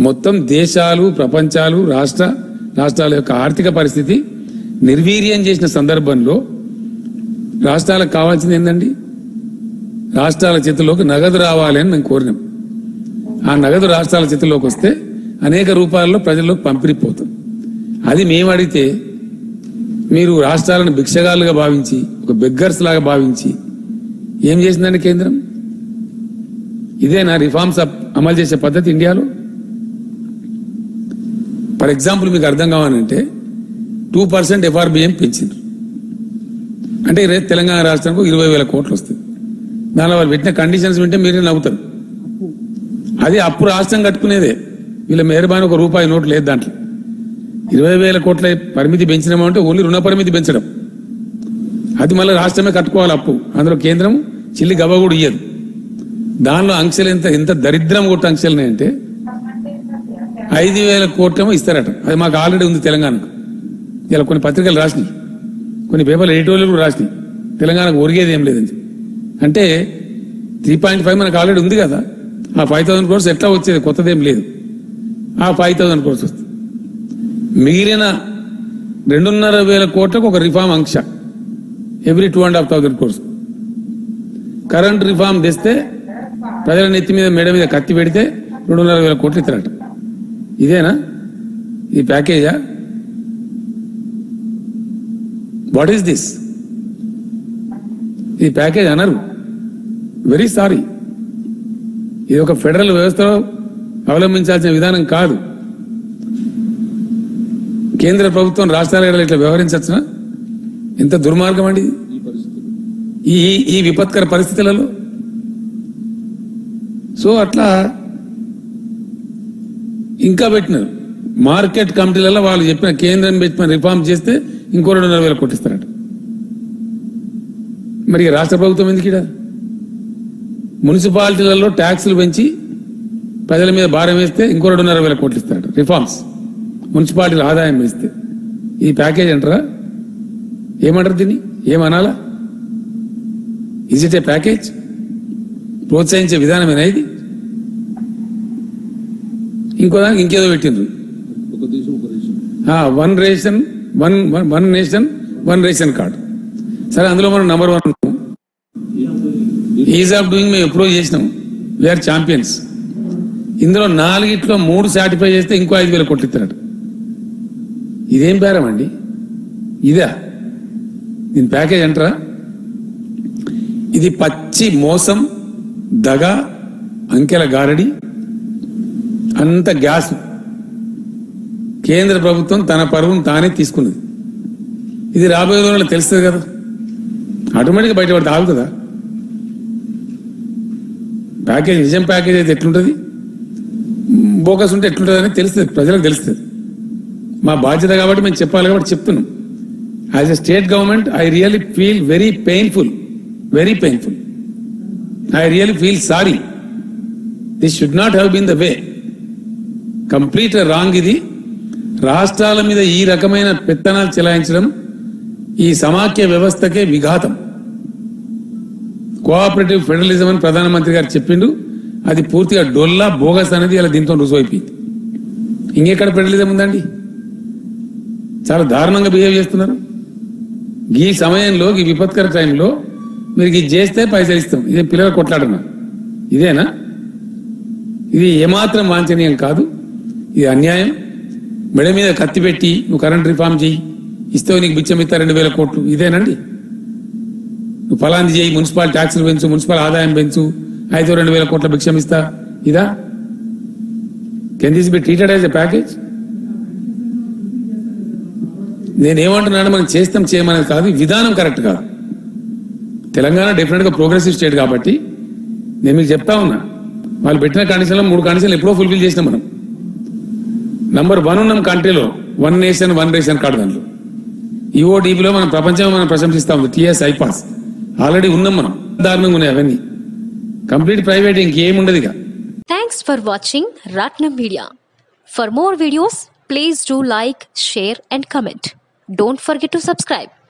మొత్తం దేశాలు ప్రపంచాలు రాష్ట్ర రాష్ట్రాల యొక్క ఆర్థిక పరిస్థితి నిర్వీర్యం చేసిన సందర్భంలో రాష్ట్రాలకు కావాల్సింది ఏంటండి రాష్ట్రాల చేతుల్లోకి నగదు రావాలి అని మేము కోరినాం ఆ నగదు రాష్ట్రాల చేతుల్లోకి వస్తే అనేక రూపాయల్లో ప్రజల్లోకి పంపిణీ పోతుంది అది మేము అడిగితే మీరు రాష్ట్రాలను భిక్షగాలుగా భావించి ఒక బెగ్గర్స్ లాగా భావించి ఏం చేసిందండి కేంద్రం ఇదేనా రిఫార్మ్స్ అప్- అమలు చేసే పద్ధతి ఇండియాలో ఫర్ ఎగ్జాంపుల్ మీకు అర్థం కావాలంటే టూ పర్సెంట్ ఎఫ్ఆర్బిఎం పెంచింది అంటే రేపు తెలంగాణ రాష్ట్రానికి ఇరవై వేల కోట్లు వస్తుంది దానిలో వాళ్ళు పెట్టిన కండిషన్స్ వింటే మీరే నవ్వుతారు అది అప్పు రాష్ట్రం కట్టుకునేదే వీళ్ళ మెహర్బాన్ ఒక రూపాయి నోటు లేదు దాంట్లో ఇరవై వేల కోట్ల పరిమితి పెంచినామంటే ఓన్లీ రుణ పరిమితి పెంచడం అది మళ్ళీ రాష్ట్రమే కట్టుకోవాలి అప్పు అందులో కేంద్రం చిల్లి గవ్వ కూడా ఇయ్యదు దానిలో అంకెలు ఎంత ఎంత దరిద్రం కొట్ట అంకెలు ఉన్నాయంటే ఐదు వేల కోట్లేమో ఇస్తారట అది మాకు ఆల్రెడీ ఉంది తెలంగాణకు ఇలా కొన్ని పత్రికలు రాసినాయి కొన్ని పేపర్లు ఎడిటోర్లు కూడా రాసినాయి తెలంగాణకు ఒరిగేది ఏం లేదని చెప్పి. అంటే త్రీ పాయింట్ ఫైవ్ మనకు ఆల్రెడీ ఉంది కదా ఆ ఫైవ్ థౌసండ్ క్రోర్స్ ఎట్లా వచ్చేది కొత్తదేం లేదు ఆ ఫైవ్ థౌసండ్ క్రోర్స్ వస్తుంది మిగిలిన రెండున్నర వేల కోట్లకు ఒక రిఫార్మ్ అంశ every two and half thousand crores current reform తెస్తే ప్రజల నెత్తి మీద మెడ మీద కత్తి పెడితే రెండున్నర వేల కోట్లు ఇస్తారట ఇదేనా ఈ ప్యాకేజా వాట్ ఈస్ దిస్ ఈ ప్యాకేజ్ అనరు వెరీ సారీ ఇది ఒక ఫెడరల్ వ్యవస్థలో అవలంబించాల్సిన విధానం కాదు కేంద్ర ప్రభుత్వం రాష్ట్రాల ఎడల ఇట్లా వ్యవహరించచ్చునా ఎంత దుర్మార్గం అండి ఇది? ఈ ఈ- ఈ విపత్కర పరిస్థితులలో సో అట్లా ఇంకా పెట్టినారు మార్కెట్ కమిటీలలో వాళ్ళు చెప్పిన కేంద్రం పెట్టిన రిఫార్మ్ చేస్తే ఇంకో రెండున్నర వేల కొట్టిస్తారట మరి ఇక రాష్ట్ర ప్రభుత్వం ఎందుకు ఈడ మున్సిపాలిటీలలో ట్యాక్సులు పెంచి ప్రజల మీద భారం వేస్తే ఇంకో రెండున్నర వేల కోట్లు ఇస్తారట రిఫార్మ్స్ మున్సిపాలిటీల ఆదాయం వేస్తే ఈ ప్యాకేజ్ అంటారా ఏమంటారు దీన్ని ఏమనాలా ఇజ్ ఇట్ ఏ ప్యాకేజ్ ప్రోత్సహించే విధానమేనా ఇది ఇంకో దానికి ఇంకేదో పెట్టిండ్రు ఒక దేశం ఒక ration one ration one one nation one ration card సరే అందులో మనం number one ease of doing మేము ఎప్పుడో చేసినాం వీఆర్ ఛాంపియన్స్ ఇందులో నాలుగిట్లో మూడు సాటిఫై చేస్తే ఇంకో ఐదు వేల కోట్లు ఇస్తారట ఇదేం బేరం అండి ఇదా దీని ప్యాకేజ్ అంటారా ఇది పచ్చి మోసం దగ అంకెల గారడి అంత గ్యాస్ కేంద్ర ప్రభుత్వం తన పరువును తానే తీసుకున్నది ఇది రాబోయే రోజుల్లో తెలుస్తుంది కదా ఆటోమేటిక్గా బయటపడితే ఆగుతుందా ప్యాకేజ్ నిజం ప్యాకేజ్ అయితే ఎట్లుంటుంది బోకస్ ఉంటే ఎట్లుంటుంది అని తెలుస్తుంది ప్రజలకు తెలుస్తుంది మా బాధ్యత కాబట్టి మేము చెప్పాలి కాబట్టి చెప్తున్నాం as a state government I really feel very painful very painful I really feel sorry this should not have been the way complete wrong ఇది రాష్ట్రాల మీద ఈ రకమైన పెత్తనాలు చెలాయించడం ఈ సమాఖ్య వ్యవస్థకే విఘాతం కోఆపరేటివ్ ఫెడరలిజం అని ప్రధానమంత్రి గారు చెప్పిండు అది పూర్తిగా డొల్లా బోగస్ అనేది ఇలా దీంతో రుజువైపోయింది ఇంకెక్కడ ఫెడరలిజం ఉందండి చాలా దారుణంగా బిహేవ్ చేస్తున్నారు ఈ సమయంలో ఈ విపత్కర టైంలో మీరు ఇది చేస్తే పైసలు ఇస్తాం ఇదే పిల్లలు కొట్లాడుతున్నారు ఇదేనా ఇది ఏమాత్రం వాంఛనీయం కాదు ఇది అన్యాయం మెడ మీద కత్తి పెట్టి నువ్వు కరెంట్ రిఫార్మ్ చెయ్యి ఇస్తే నీకు బిచ్చం ఇస్తా రెండు వేల కోట్లు ఇదేనండి నువ్వు ఫలాంది చేయి మున్సిపల్ ట్యాక్సులు పెంచు మున్సిపల్ ఆదాయం పెంచు అయితే రెండు వేల కోట్ల భిక్షం ఇస్తా ఇదా can this be treated as a package నేనేమంటున్నాను మనం చేస్తాం చేయమనేది కాదు ఈ విధానం కరెక్ట్ కాదు తెలంగాణ డెఫినెట్ గా ప్రోగ్రెసివ్ స్టేట్ కాబట్టి నేను మీకు చెప్తా ఉన్నా వాళ్ళు పెట్టిన కండిషన్లో మూడు కండిషన్లు ఎప్పుడో ఫుల్ఫిల్ చేసినాం మనం నంబర్ వన్ ఉన్నాం కంట్రీలో one nation one ration card దాంట్లో ఈఓడిబిలో మనం ప్రపంచం మనం ప్రశంసిస్తా ఉంది టీఎస్ ఐపాస్ ఆల్రెడీ ఉన్నాం మనం దారుణంగా ఉన్నాయి అవన్నీ కంప్లీట్ ప్రైవేట్ ఇంకేముండదు ఇక Thanks for watching Ratnam Media. For more videos, please do like, share, and comment. Don't forget to subscribe.